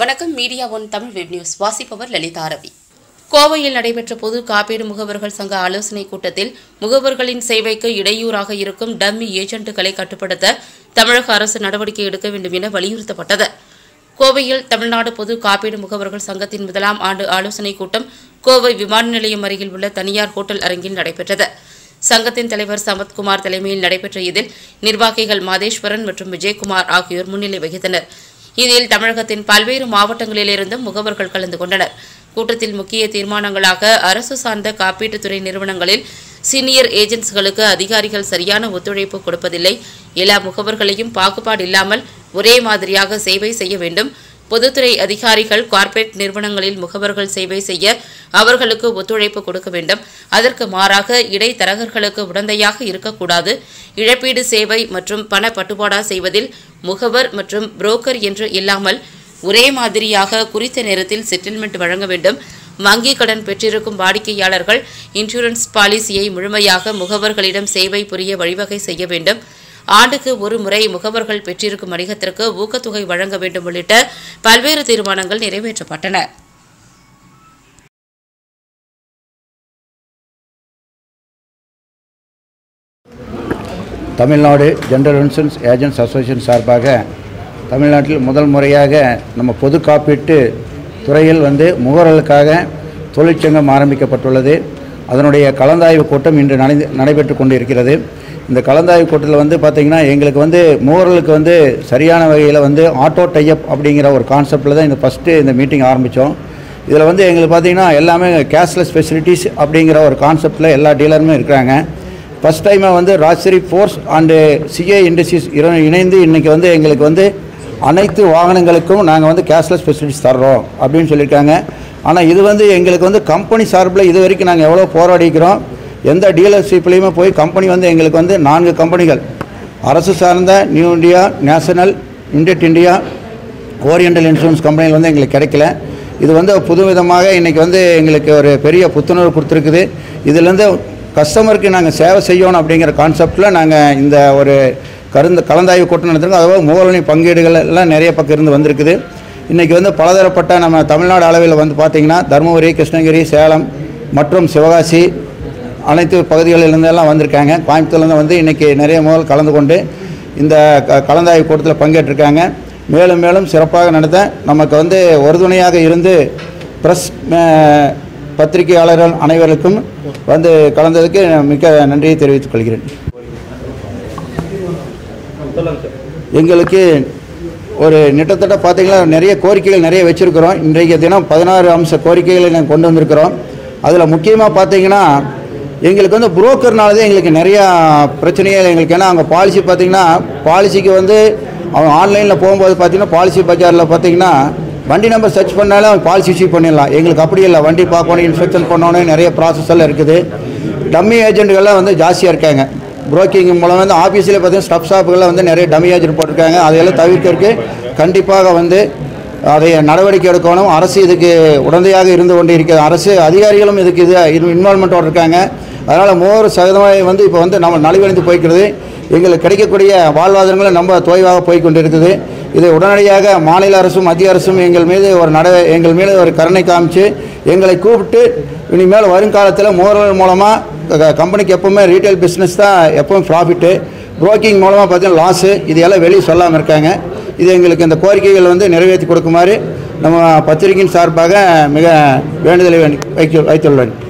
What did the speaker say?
வணக்கம் media one Tamil web news வாசிப்பவர் லலிதா ரவி கோவையில் நடைபெற்ற பொது காப்பீடு முகவர்கள் சங்க ஆலோசனைக் கூட்டத்தில் முகவர்களின் சேவைக்கு இடையூறாக இருக்கும் டம்மி ஏஜென்ட்டுகளை கட்டுப்படுத்த தமிழக அரசு நடவடிக்கை எடுக்க வேண்டும் என வலியுறுத்தப்பட்டது கோவையில் தமிழ்நாடு பொது காப்பீடு முகவர்கள் சங்கத்தின் முதலாம் ஆண்டு ஆலோசனைக் கூட்டம் கோவை விமான நிலையம் அருகில் உள்ள தனியார் ஹோட்டல் அரங்கில் நடைபெற்றது சங்கத்தின் தலைவர் சமத்குமார் தலைமையில் நடைபெற்ற இதில் நிர்வாகிகள் மாதேஸ்வரன் மற்றும் விஜயகுமார் ஆகியோர் முன்னிலை வகித்தனர் இதில் தமிழகத்தின் பல்வேறு மாவட்டங்களிலிருந்தும் முகவர்கள் கலந்து கொண்டனர் கூட்டத்தில் முக்கிய தீர்மானங்களாக அரசு சார்ந்த காப்பீட்டுத்துறை நிறுவனங்களில் சீனியர் ஏஜென்ட்ஸ்களுக்கு அதிகாரிகள் சரியான ஒத்துழைப்பு கொடுப்பதில்லை எல்லா முகவர்களையும் பாகுபாடு இல்லாமல் ஒரே மாதிரியாக சேவை செய்ய வேண்டும் பொதுத்துறை அதிகாரிகள் கார்ப்பரேட் நிறுவனங்களில் முகவர்கள் சேவை செய்ய அவர்களுக்கு ஒத்துழைப்பு கொடுக்க வேண்டும் அதற்கு மாறாக இடைத்தரகர்களுக்கு உடந்தையாக இருக்கக்கூடாது இழப்பீடு சேவை மற்றும் பண பட்டுவாடா செய்வதில் முகவர் மற்றும் புரோக்கர் என்று இல்லாமல் ஒரே மாதிரியாக குறித்த நேரத்தில் செட்டில்மெண்ட் வழங்க வேண்டும் வங்கி கடன் பெற்றிருக்கும் வாடிக்கையாளர்கள் இன்சூரன்ஸ் பாலிசியை முழுமையாக முகவர்களிடம் சேவை புரிய வழிவகை செய்ய வேண்டும் ஆண்டுக்கு ஒரு முறை முகவர்கள் பெற்றிருக்கும் வணிகத்திற்கு ஊக்கத்தொகை வழங்க வேண்டும் உள்ளிட்ட பல்வேறு தீர்மானங்கள் நிறைவேற்றப்பட்டன Tamil Nadu general insurance agents association சார்பாக தமிழ்நாட்டில் முதல் முறையாக நம்ம பொது காப்பீட்டு துறையில் வந்து முகவர்களுக்காக தொழிற்சங்கம் ஆரம்பிக்கப்பட்டுள்ளது அதனுடைய கலந்தாய்வு கூட்டம் இன்று நடை நடைபெற்று கொண்டு இருக்கிறது இந்த கலந்தாய்வு கூட்டத்தில் வந்து பார்த்திங்கன்னா எங்களுக்கு வந்து முகவர்களுக்கு வந்து சரியான வகையில் வந்து ஆட்டோ டைப் அப்படிங்கிற ஒரு கான்செப்டில் தான் இந்த ஃபஸ்ட்டு இந்த மீட்டிங் ஆரம்பித்தோம் இதில் வந்து எங்களுக்கு பார்த்திங்கன்னா எல்லாமே கேஷ்லெஸ் ஃபெசிலிட்டிஸ் அப்படிங்கிற ஒரு கான்செப்டில் எல்லா டீலருமே இருக்கிறாங்க ஃபஸ்ட் டைமாக வந்து Rajshri force and CA industries இரு இணைந்து இன்றைக்கி வந்து எங்களுக்கு வந்து அனைத்து வாகனங்களுக்கும் நாங்கள் வந்து கேஷ்லெஸ் ஃபெசிலிட்டிஸ் தர்றோம் அப்படின்னு சொல்லியிருக்காங்க ஆனால் இது வந்து எங்களுக்கு வந்து கம்பெனி சார்பில் இது வரைக்கும் நாங்கள் எவ்வளோ போராடிக்கிறோம் எந்த டீலர்ஷிப்லேயுமே போய் கம்பெனி வந்து எங்களுக்கு வந்து நான்கு கம்பெனிகள் அரசு சார்ந்த new India national united India oriental insurance கம்பெனியில் வந்து எங்களுக்கு கிடைக்கல இது வந்து புதுவிதமாக இன்றைக்கி வந்து எங்களுக்கு ஒரு பெரிய புத்துணர்வு கொடுத்துருக்குது இதுலேருந்து கஸ்டமருக்கு நாங்கள் சேவை செய்யணும் அப்படிங்கிற கான்செப்டில் நாங்கள் இந்த ஒரு கருந்து கலந்தாய்வு கூட்டம் நடத்திருக்கோம் அதாவது மூலனி பங்கீடுகள் எல்லாம் நிறைய பக்கம் இருந்து வந்திருக்குது இன்றைக்கி வந்து பலதரப்பட்ட நம்ம தமிழ்நாடு அளவில் வந்து பார்த்திங்கன்னா தருமபுரி கிருஷ்ணகிரி சேலம் மற்றும் சிவகாசி அனைத்து பகுதிகளிலிருந்து எல்லாம் வந்திருக்காங்க கோயம்புத்தூர்லேருந்து வந்து இன்றைக்கி நிறைய முதல் கலந்து கொண்டு இந்த க- கலந்தாய்வு கூட்டத்தில் பங்கேற்றிருக்காங்க மேலும் மேலும் சிறப்பாக நடத்த நமக்கு வந்து உறுதுணையாக இருந்து ப்ரெஸ் பத்திரிகையாளர்கள் அனைவருக்கும் வந்து கலந்ததுக்கு மிக்க நன்றியை தெரிவித்துக் கொள்கிறேன் எங்களுக்கு ஒரு கிட்டத்தட்ட பார்த்தீங்கன்னா நிறைய கோரிக்கைகள் நிறைய வச்சுருக்கிறோம் இன்றைய தினம் பதினாறு அம்ச கோரிக்கைகளை நாங்கள் கொண்டு வந்திருக்கிறோம் அதில் முக்கியமாக பார்த்தீங்கன்னா எங்களுக்கு வந்து புரோக்கர்னால தான் எங்களுக்கு நிறையா பிரச்சனைகள் எங்களுக்கு ஏன்னா அவங்க பாலிசி பார்த்தீங்கன்னா பாலிசிக்கு வந்து அவங்க ஆன்லைனில் போகும்போது பார்த்தீங்கன்னா பாலிசி பஜாரில் பார்த்தீங்கன்னா வண்டி நம்பர் சர்ச் பண்ணாலும் அவங்க பாலிசி இஷ்யூ பண்ணிடலாம் எங்களுக்கு அப்படி இல்லை வண்டி பார்க்கணும் இன்ஸ்பெக்ஷன் பண்ணணும் நிறைய ப்ராசஸ் எல்லாம் இருக்குது டம்மி ஏஜென்ட்டுகள்லாம் வந்து ஜாஸ்தியாக இருக்காங்க புரோக்கிங் மூலம் வந்து ஆஃபீஸில் பார்த்தீங்கன்னா ஸ்டப் ஷாப்புகளில் வந்து நிறைய டம்மி ஏஜென்ட் போட்டிருக்காங்க அதையெல்லாம் தவிர்க்கறதுக்கு கண்டிப்பாக வந்து அதை நடவடிக்கை எடுக்கணும் அரசு இதுக்கு உடந்தையாக இருந்து கொண்டு இருக்கிறது அரசு அதிகாரிகளும் இதுக்கு இது இன்வால்மெண்ட்டோடு இருக்காங்க அதனால் மூவர் சதவீதமாக வந்து இப்போ வந்து நம்ம நலிவடைந்து போய்க்கிறது எங்களுக்கு கிடைக்கக்கூடிய வாழ்வாதாரங்களும் நம்ம தொய்வாக போய் கொண்டு இருக்குது இதை உடனடியாக மாநில அரசும் மத்திய அரசும் எங்கள் மீது ஒரு நட எங்கள் மீது ஒரு கருணை காமிச்சு எங்களை கூப்பிட்டு இனிமேல் வருங்காலத்தில் மூவர்கள் மூலமாக கம்பெனிக்கு எப்பவுமே ரீட்டைல் பிஸ்னஸ் தான் எப்பவும் ப்ராஃபிட்டு புரோக்கிங் மூலமாக பார்த்தீங்கன்னா லாஸு இது எல்லாம் வெளியே சொல்லாமல் இருக்காங்க இது எங்களுக்கு இந்த கோரிக்கைகள் வந்து நிறைவேற்றி கொடுக்குமாறு நம்ம பத்திரிகையின் சார்பாக மிக வேண்டுதலை வேண்டி வைக்க வைத்துள்ளேன்